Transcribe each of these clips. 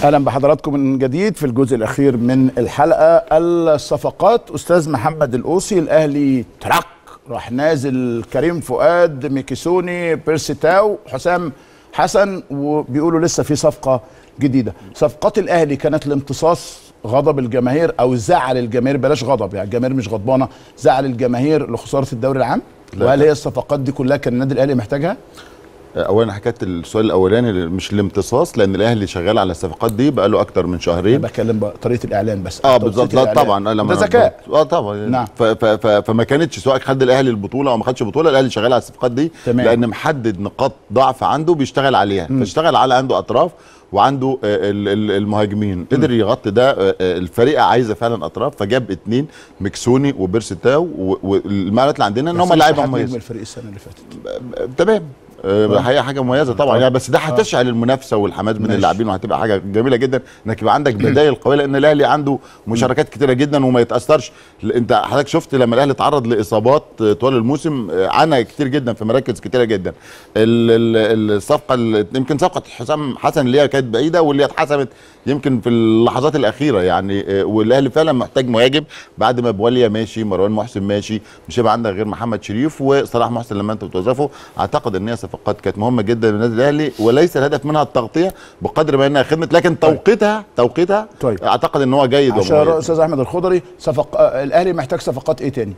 اهلا بحضراتكم من جديد في الجزء الاخير من الحلقه الصفقات استاذ محمد الاوسي الاهلي تراك راح نازل كريم فؤاد ميكيسوني بيرسي تاو حسام حسن وبيقولوا لسه في صفقه جديده صفقات الاهلي كانت لامتصاص غضب الجماهير او زعل الجماهير بلاش غضب يعني الجماهير مش غضبانه زعل الجماهير لخساره الدوري العام لا. وهل هي الصفقات دي كلها كان النادي الاهلي محتاجها اولا حكايه السؤال الاولاني اللي مش الامتصاص لان الاهلي شغال على الصفقات دي بقاله اكتر من انا شهرين بتكلم بقى طريقه الاعلان بس اه توقيت بالظبط لا الإعلان. طبعا ده لما ذكاء اه طبعا نعم. ف ف ف فما كانتش سواء خد الاهلي البطوله او ما خدش بطوله الاهلي شغال على الصفقات دي تمام. لان محدد نقاط ضعف عنده بيشتغل عليها فاشتغل على عنده اطراف وعنده آه، ال- ال- المهاجمين قدر يغطي ده آه، آه، الفريق عايزه فعلا اطراف فجاب اتنين مكسوني وبيرستاو و- والمعلومات اللي عندنا ان هم بس لعيبه مش حد نجم مميزه الفريق السنه اللي فاتت تمام آه، حقيقه حاجه مميزه طبعا يعني بس ده هتشعل المنافسه والحماس بين ماشي. اللاعبين وهتبقى حاجه جميله جدا انك يبقى عندك بدايل قويه لان الاهلي عنده مشاركات كتيره جدا وما يتاثرش ل- انت حضرتك شفت لما الاهلي تعرض لاصابات آه، طوال الموسم آه، عانى كتير جدا في مراكز كتيره جدا ال- ال- الصفقه ال- يمكن صفقه حسام حسن اللي هي كانت بعيده واللي اتحسمت يمكن في اللحظات الاخيره يعني آه، والاهلي فعلا محتاج مهاجم بعد ما بواليا ماشي مروان محسن ماشي مش هيبقى عندك غير محمد شريف وصلاح محسن لما انت بتوظفه اعتقد ان هي صفقات كانت مهمه جدا للنادي الاهلي وليس الهدف منها التغطيه بقدر ما انها خدمه لكن توقيتها توقيتها طيب. اعتقد ان هو جيد عشان ومميز. استاذ احمد الخضري صفق آه، الاهلي محتاج صفقات ايه تاني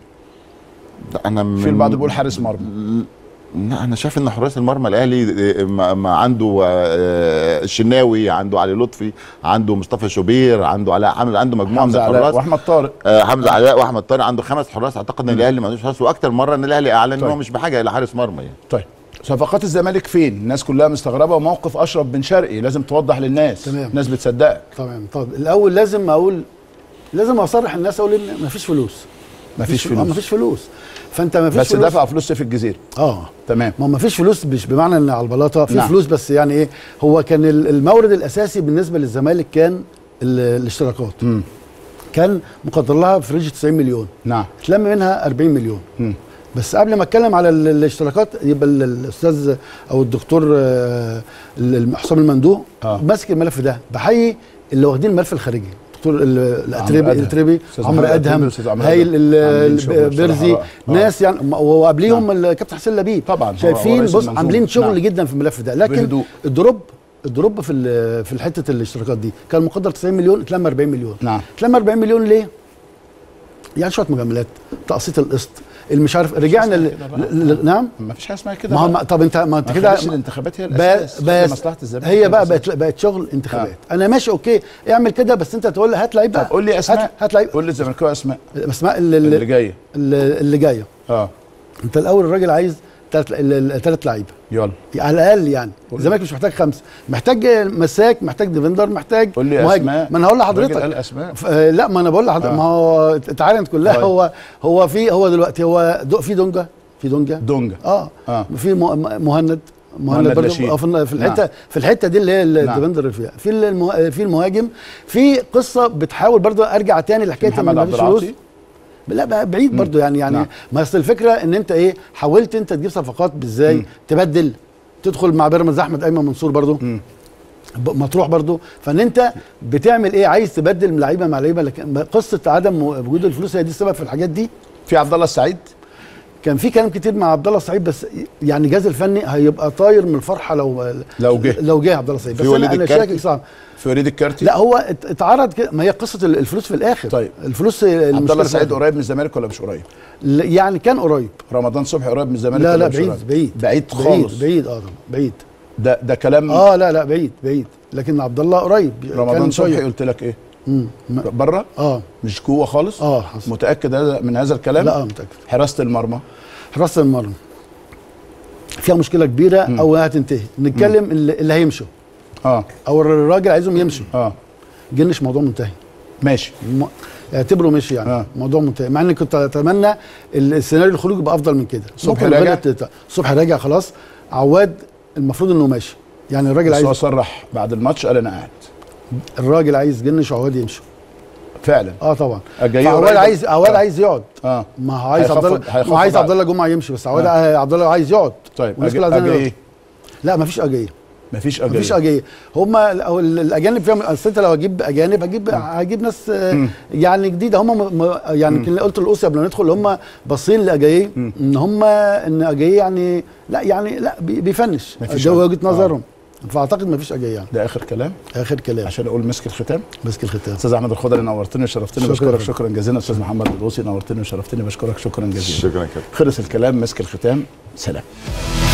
انا من في البعض بيقول حارس مرمى لا انا شايف ان حراس المرمى الاهلي آه، ما ما عنده آه، الشناوي عنده علي لطفي عنده مصطفى شوبير عنده علاء حامد عنده مجموعه من حمزه علاء الحراس واحمد طارق آه، حمزه علاء واحمد طارق عنده خمس حراس اعتقد ان الاهلي ما عندوش حراس واكتر مره ان الاهلي اعلن ان طيب. هو مش بحاجه الى حارس مرمى يعني طيب صفقات الزمالك فين؟ الناس كلها مستغربه وموقف اشرف بن شرقي لازم توضح للناس تمام. الناس بتصدقك تمام طب الاول لازم اقول لازم اصرح الناس اقول ان مفيش فلوس مفيش آه، فلوس مفيش فلوس فانت مفيش بس فلوس دفع فلوس في الجزيره اه تمام ما هو مفيش فلوس مش بمعنى ان على البلاطه في نعم. نعم. فلوس بس يعني ايه هو كان ال- المورد الاساسي بالنسبه للزمالك كان ال- الاشتراكات مم. كان مقدر لها في رينج 90 مليون نعم اتلم منها 40 مليون مم. بس قبل ما اتكلم على ال- الاشتراكات يبقى ال- الاستاذ او الدكتور آه، ال- حسام المندوه آه. ماسك الملف ده بحيي اللي واخدين الملف الخارجي دكتور ال- الاتربي أدهم. الاتربي أستاذ عمرو محمد أدهم، ادهم أستاذ عمرو هايل أدهم. ال- عاملين شغل ال- بصراحة بيرزي رائع. آه. ناس يعني وقبليهم الكابتن حسين لبيب طبعاً، هو- هو شايفين رئيس بص المنظومة. عاملين شغل نعم. جدا في الملف ده لكن بهدوء. الدروب الدروب في ال- في حته الاشتراكات دي كان مقدر 90 مليون اتلم 40 مليون نعم. اتلم 40 مليون ليه؟ يعني شويه مجاملات تقسيط القسط اللي مش عارف رجعنا ل... كده بقى. ل... ل... نعم ما فيش حاجه اسمها كده ما هو بقى. ما- طب انت ما انت ما كده خليش الانتخابات هي ب- الاساس بس مصلحه الزمالك هي بقى الأساس. بقت بقت شغل انتخابات انا ماشي اوكي اعمل كده بس انت تقول لي هات لعيب بقى طب قول لي اسماء هات, هات لعيب قول لي الزمالكاويه اسماء اسماء اللي, اللي اللي, جايه اللي, اللي جايه اه انت الاول الراجل عايز ثلاث لعيبه يلا على الاقل يعني الزمالك مش محتاج خمسه محتاج مساك محتاج ديفندر محتاج قول لي مهاجم اسماء ما انا هقول الراجل لحضرتك قال اسماء ف- آه، لا ما انا بقول لحضرتك آه. ما هو اتعلنت كلها طيب. هو هو في هو دلوقتي هو دو في دونجا في دونجا دونجا اه, آه. في م- م- مهند مهند مهند لاشين. برضه آه، في في الحته نعم. في الحته دي اللي هي نعم. الديفندر اللي فيها في المه... في المهاجم في قصه بتحاول برضه ارجع تاني لحكايه إن محمد عبد مفيش فلوس. العاطي لا بقى بعيد برضو يعني يعني نعم. ما اصل الفكره ان انت ايه حاولت انت تجيب صفقات ازاي مم. تبدل تدخل مع بيراميدز احمد ايمن منصور برضو مم. ب- مطروح برضو فان انت بتعمل ايه عايز تبدل من لعيبه مع لعيبه لكن قصه عدم وجود الفلوس هي دي السبب في الحاجات دي في عبد الله السعيد كان في كلام كتير مع عبد الله السعيد بس يعني الجهاز الفني هيبقى طاير من الفرحه لو لو جه. لو جه عبد الله السعيد في بس وليد انا انا الكارتي؟ شاكك صعب في وليد الكارتي لا هو ات- اتعرض كده ما هي قصه ال- الفلوس في الاخر طيب. الفلوس عبد المشكلة الله في السعيد الآخر. قريب من الزمالك ولا مش قريب ل- يعني كان قريب رمضان صبحي قريب من الزمالك لا ولا لا مش بعيد قريب؟ بعيد بعيد خالص بعيد اه طبعا بعيد ده ده كلام اه لا لا بعيد بعيد لكن عبد الله قريب رمضان كان صبحي شوية. قلت لك ايه مم. ما- بره اه مش جوه خالص اه حصل متاكد هذا من هذا الكلام لا اه متاكد حراسه المرمى حراسه المرمى فيها مشكله كبيره مم. او هتنتهي نتكلم اللي, اللي هيمشوا اه او الراجل عايزهم يمشوا اه جنش موضوع منتهي ماشي م- اعتبره مشي يعني آه. آه. موضوع منتهي مع اني كنت اتمنى السيناريو الخروج يبقى افضل من كده صبحي ممكن راجع؟ الراجل تت- صبحي راجع خلاص عواد المفروض انه ماشي يعني الراجل بس هو عايز صرح بعد الماتش قال انا قاعد الراجل عايز جنش وعواد يمشوا فعلا اه طبعا أجاييه فعواد قريب. عايز عواد آه. عايز يقعد اه ما هو عايز هيخفض- عبد الله هيخفض ما هو عايز عقد. عبد الله جمعه يمشي بس عواد آه. عبد الله عايز يقعد طيب والناس أجي- كلها عايزين أجي يقعد. إيه؟ لا ما فيش اجيه مفيش اجيه مفيش اجيه هم أو ال- الاجانب فيهم اصل انت لو هجيب اجانب هجيب هجيب ناس آه، يعني جديده هم م- م- يعني يمكن قلت الاوسيا قبل ما ندخل هم باصين لاجاييه ان هم ان اجاييه يعني لا يعني لا بي- بيفنش مفيش ده أجاييه. وجهه نظرهم فاعتقد مفيش اجاييه يعني ده اخر كلام اخر كلام عشان اقول مسك الختام مسك الختام استاذ احمد الخضري نورتني وشرفتني شكراً. بشكرك شكرا جزيلا استاذ محمد الروسي نورتني وشرفتني بشكرك شكرا جزيلا شكرا كده خلص الكلام مسك الختام سلام